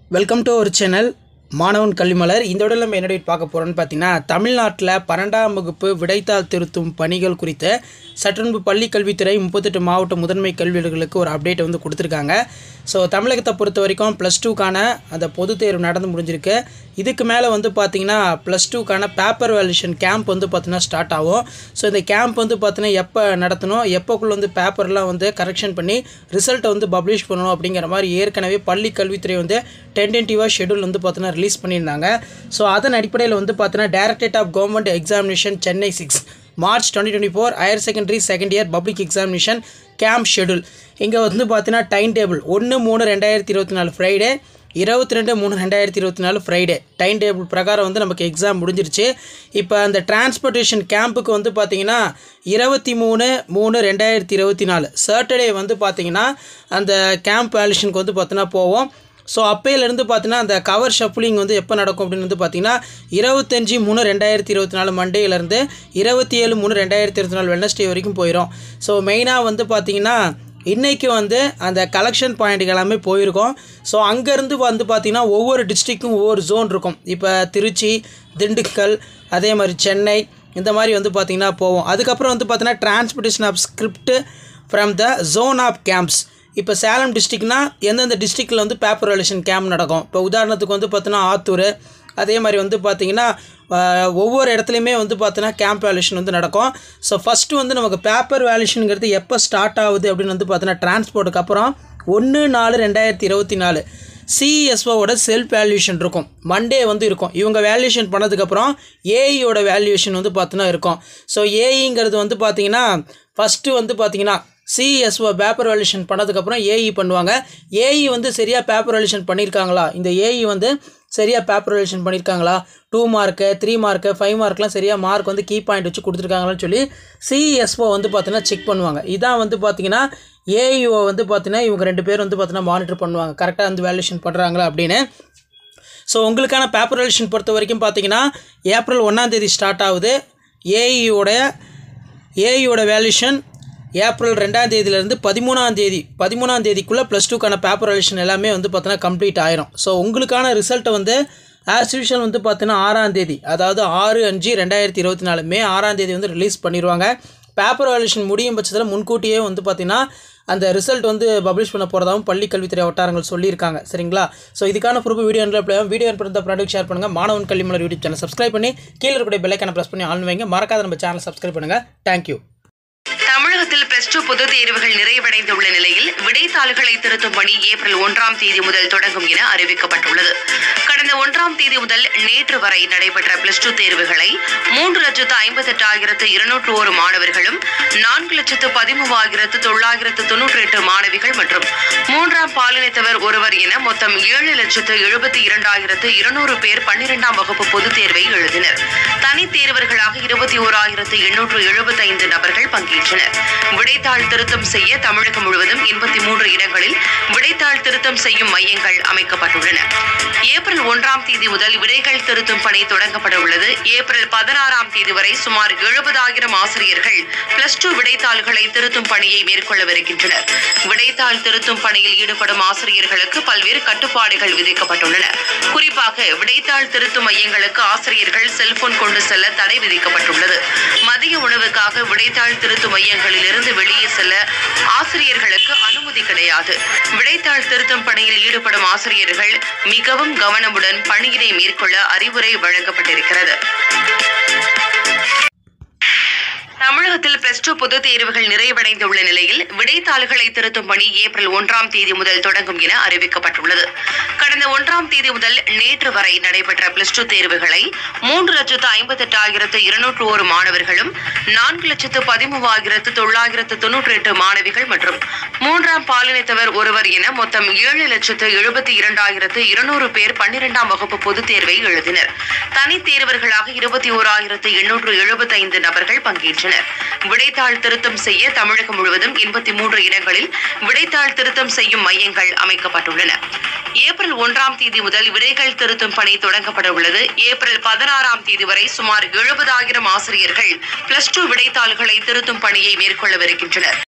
welcome to ஒரு channel மாணவன் கல்விமலர் இந்த விட நம்ம என்ன பார்க்க போகிறோம்னு பார்த்தீங்கன்னா தமிழ்நாட்டில் பன்னெண்டாம் வகுப்பு விடைத்தாள் திருத்தும் பணிகள் குறித்து சற்றுமுன்பு பள்ளி கல்வித்துறை முப்பத்தெட்டு மாவட்ட முதன்மை கல்வியாளர்களுக்கு ஒரு அப்டேட் வந்து கொடுத்துருக்காங்க ஸோ தமிழகத்தை பொறுத்த வரைக்கும் ப்ளஸ் டூக்கான அந்த பொதுத் தேர்வு நடந்து முடிஞ்சிருக்கு இதுக்கு மேலே வந்து பார்த்திங்கன்னா ப்ளஸ் டூக்கான பேப்பர் வேல்யூஷன் கேம்ப் வந்து பார்த்தீங்கன்னா ஸ்டார்ட் ஆகும் ஸோ இந்த கேம்ப் வந்து பார்த்தீங்கன்னா எப்போ நடத்தணும் எப்போக்குள்ள வந்து பேப்பர்லாம் வந்து கரெக்ஷன் பண்ணி ரிசல்ட்டை வந்து பப்ளிஷ் பண்ணணும் அப்படிங்கிற மாதிரி ஏற்கனவே பள்ளி கல்வித்துறை வந்து டென்டென்டிவாக ஷெடியூல் வந்து பார்த்தீங்கன்னா ரிலீஸ் பண்ணியிருந்தாங்க ஸோ அதன் அடிப்படையில் வந்து பார்த்தீங்கன்னா directorate of government examination Chennai six March twenty twenty four higher secondary second year public examination camp schedule இங்கே வந்து பார்த்தீங்கன்னா டைம் டேபிள் ஒன்று மூணு ரெண்டாயிரத்தி இருபத்தி நாலு ஃப்ரைடே இருபத்தி ரெண்டு மூணு ரெண்டாயிரத்தி இருபத்தி நாலு ஃப்ரைடே டைம் டேபிள் பிரகாரம் வந்து நமக்கு எக்ஸாம் முடிஞ்சிருச்சு இப்போ அந்த டிரான்ஸ்போர்ட்டேஷன் கேம்புக்கு வந்து பார்த்தீங்கன்னா இருபத்தி மூணு மூணு ரெண்டாயிரத்தி இருபத்தி நாலு சாட்டர்டே வந்து பார்த்தீங்கன்னா அந்த கேம்ப் வேல்யூஷனுக்கு வந்து பார்த்தீங்கன்னா போவோம் ஸோ அப்பையிலேருந்து பார்த்தீங்கன்னா அந்த கவர் ஷஃப்லிங் வந்து எப்போ நடக்கும் அப்படின்னு வந்து பார்த்தீங்கன்னா இருபத்தஞ்சி மூணு ரெண்டாயிரத்தி இருபத்தி நாலு மண்டேலேருந்து இருபத்தி ஏழு மூணு ரெண்டாயிரத்தி இருபத்தி நாலு வெனஸ்டே வரைக்கும் போயிடும் ஸோ மெயினாக வந்து பார்த்தீங்கன்னா இன்றைக்கி வந்து அந்த கலெக்ஷன் பாயிண்ட்டுக்கு எல்லாமே போயிருக்கோம் ஸோ அங்கேருந்து வந்து பார்த்திங்கன்னா ஒவ்வொரு டிஸ்ட்ரிக்கும் ஒவ்வொரு ஜோன் இருக்கும் இப்போ திருச்சி திண்டுக்கல் அதே மாதிரி சென்னை இந்த மாதிரி வந்து பார்த்திங்கன்னா போவோம் அதுக்கப்புறம் வந்து பார்த்திங்கன்னா transportation of script from the zone of camps இப்போ சேலம் டிஸ்ட்ரிக்ட்னா எந்தெந்த டிஸ்ட்ரிக்டில் வந்து பேப்பர் வேலேஷன் கேம்ப் நடக்கும் இப்போ உதாரணத்துக்கு வந்து பார்த்தீங்கன்னா ஆத்தூர் அதே மாதிரி வந்து பார்த்திங்கன்னா ஒவ்வொரு இடத்துலையுமே வந்து பார்த்தீங்கன்னா கேம்ப் வேல்யூஷன் வந்து நடக்கும் ஸோ ஃபஸ்ட்டு வந்து நமக்கு பேப்பர் வேல்யூஷனுங்கிறது எப்போ ஸ்டார்ட் ஆகுது அப்படின்னு வந்து பார்த்தீங்கன்னா டிரான்ஸ்போர்ட்டுக்கு அப்புறம் ஒன்று நாலு ரெண்டாயிரத்தி இருபத்தி நாலு சிஎஸ்ஓவோட செல்ஃப் வேல்யூஷன் இருக்கும் மண்டே வந்து இருக்கும் இவங்க வேல்யூஷன் பண்ணதுக்கப்புறம் ஏஇயோட வேல்யூஷன் வந்து பார்த்தீங்கன்னா இருக்கும் ஸோ ஏஇங்கிறது வந்து பார்த்தீங்கன்னா ஃபஸ்ட்டு வந்து பார்த்தீங்கன்னா சிஎஸ்ஓ பேப்பர் வேல்யூஷன் பண்ணதுக்கப்புறம் ஏஇ பண்ணுவாங்க ஏஇ வந்து சரியாக பேப்பர் வேல்யூஷன் பண்ணியிருக்காங்களா இந்த ஏஇ வந்து சரியாக பேப்பர் வேல்யூஷன் பண்ணியிருக்காங்களா two mark three mark five மார்க்லாம் சரியாக மார்க் வந்து கீ பாயிண்ட் வச்சு கொடுத்துருக்காங்களான்னு சொல்லி சிஎஸ்ஓ வந்து பார்த்தீங்கன்னா செக் பண்ணுவாங்க இதான் வந்து பார்த்தீங்கன்னா ஏஇஓ வந்து பார்த்தீங்கன்னா இவங்க ரெண்டு பேர் வந்து பார்த்தீங்கன்னா மானிட்டர் பண்ணுவாங்க கரெக்டாக வந்து வேல்யூஷன் பண்ணுறாங்களா அப்படின்னு ஸோ உங்களுக்கான பேப்பர் வேல்யூஷன் பொறுத்த வரைக்கும் பார்த்தீங்கன்னா ஏப்ரல் ஒன்றாந்தேதி ஸ்டார்ட் ஆகுது ஏஇயோட ஏஇயோட வேல்யூஷன் ஏப்ரல் ரெண்டாம் தேதியிலேருந்து பதிமூணாம் தேதி பதிமூணாம் தேதிக்குள்ளே ப்ளஸ் டூக்கான பேப்பர் வேல்யூஷன் எல்லாமே வந்து பார்த்தீங்கன்னா கம்ப்ளீட் ஆயிரும் ஸோ உங்களுக்கான ரிசல்ட்டை வந்து ஆஸ் யூஷுவல் வந்து பார்த்தீங்கன்னா ஆறாம் தேதி அதாவது ஆறு அஞ்சு ரெண்டாயிரத்தி இருபத்தி நாலு மே ஆறாம் தேதி வந்து ரிலீஸ் பண்ணிடுவாங்க பேப்பர் வேல்யூஷன் முடியும் பட்சத்தில் முன்கூட்டியே வந்து பார்த்திங்கன்னா அந்த ரிசல்ட் வந்து பப்ளிஷ் பண்ண போகிறதாகவும் பள்ளி கல்வித்துறை வட்டாரங்கள் சொல்லியிருக்காங்க சரிங்களா ஸோ இதுக்கான ப்ரூஃப் வீடியோ அனுப்பி வீடியோ அனுப்புறத ப்ராடக்ட் ஷேர் பண்ணுங்கள் மாணவன் கல்வி மலர் யூடியூப் சேனல் சப்ஸ்கிரைப் பண்ணி கீழே இருக்கக்கூடிய பெல்லைக்கான ப்ரெஸ் பண்ணி ஆன் வைங்க மறக்காத நம்ம சேனல் சப்ஸ்கிரைப் பண்ணுங்கள் தேங்க்யூ தமிழகத்தில் பிளஸ் டூ பொதுத் தேர்வுகள் நிறைவடைந்துள்ள நிலையில் விடைத்தாள்களை திருத்தும் பணி ஏப்ரல் ஒன்றாம் தேதி முதல் தொடங்கும் என அறிவிக்கப்பட்டுள்ளது கடந்த ஒன்றாம் தேதி முதல் நேற்று வரை நடைபெற்ற பிளஸ் டூ தேர்வுகளை மூன்று லட்சத்து ஐம்பத்தெட்டாயிரத்து இருநூற்று ஒரு மாணவர்களும் நான்கு லட்சத்து பதிமூவாயிரத்து தொள்ளாயிரத்து தொன்னூற்றி எட்டு மாணவிகள் மற்றும் மூன்றாம் பாலினத்தவர் ஒருவர் என மொத்தம் ஏழு லட்சத்து எழுபத்தி இரண்டாயிரத்து இருநூறு பேர் பன்னிரெண்டாம் வகுப்பு பொதுத் தேர்வை எழுதினர் தனித் தேர்வர்களாக இருபத்தி ஓராயிரத்து எண்ணூற்று எழுபத்தைந்து நபர்கள் பங்கேற்றனர் விடைத்தாள் திருத்தம் செய்ய தமிழகம் முழுவதும் எண்பத்தி மூன்று இடங்களில் விடைத்தாள் திருத்தம் செய்யும் மையங்கள் அமைக்கப்பட்டுள்ளன ஏப்ரல் ஒன்றாம் தேதி முதல் விடைகள் திருத்தும் பணி தொடங்கப்பட உள்ளது ஏப்ரல் பதினாறாம் தேதி வரை சுமார் எழுபதாயிரம் ஆசிரியர்கள் பிளஸ் டூ விடைத்தாள்களை திருத்தும் பணியை மேற்கொள்ளவிருக்கின்றனர் விடைத்தாள் திருத்தும் பணியில் ஈடுபடும் ஆசிரியர்களுக்கு பல்வேறு கட்டுப்பாடுகள் விதிக்கப்பட்டுள்ளன குறிப்பாக விடைத்தாள் திருத்தும் மையங்களுக்கு ஆசிரியர்கள் செல்போன் கொண்டு செல்ல தடை விதிக்கப்பட்டுள்ளது மதிய உணவுக்காக விடைத்தாள் திருத்தும் மையங்களிலிருந்து வெளியே செல்ல ஆசிரியர்களுக்கு அனுமதி கிடையாது விடைத்தாள் திருத்தும் பணியில் ஈடுபடும் ஆசிரியர்கள் மிகவும் கவனமுடன் பணியினை மேற்கொள்ள அறிவுரை வழங்கப்பட்டிருக்கிறது தமிழகத்தில் பிளஸ் டூ பொதுத் தேர்வுகள் நிறைவடைந்துள்ள நிலையில் விடைத்தாள்களை திருத்தும் பணி ஏப்ரல் ஒன்றாம் தேதி முதல் தொடங்கும் என அறிவிக்கப்பட்டுள்ளது கடந்த ஒன்றாம் தேதி முதல் நேற்று வரை நடைபெற்ற பிளஸ் டூ தேர்வுகளை மூன்று லட்சத்து ஐம்பத்தெட்டாயிரத்து இருநூற்று ஒரு மாணவர்களும் நான்கு லட்சத்து பதிமூவாயிரத்து தொள்ளாயிரத்து தொன்னூற்றி எட்டு மாணவிகள் மற்றும் மூன்றாம் பாலினத்தவர் ஒருவர் என மொத்தம் ஏழு லட்சத்து எழுபத்தி இரண்டாயிரத்து இருநூறு பேர் பன்னிரெண்டாம் வகுப்பு பொதுத் தேர்வை எழுதினர் தனித் தேர்வர்களாக இருபத்தி ஓராயிரத்து எண்ணூற்று எழுபத்தைந்து நபர்கள் பங்கேற்றனர் விடைத்தாள் திருத்தம் செய்ய தமிழகம் முழுவதும் எண்பத்தி மூன்று இடங்களில் விடைத்தாள் திருத்தம் செய்யும் மையங்கள் அமைக்கப்பட்டுள்ளன ஏப்ரல் ஒன்றாம் தேதி முதல் விடைகள் திருத்தும் பணி தொடங்கப்பட உள்ளது ஏப்ரல் பதினாறாம் தேதி வரை சுமார் எழுபதாயிரம் ஆசிரியர்கள் பிளஸ் டூ விடைத்தாள்களை திருத்தும் பணியை மேற்கொள்ளவிருக்கின்றனர்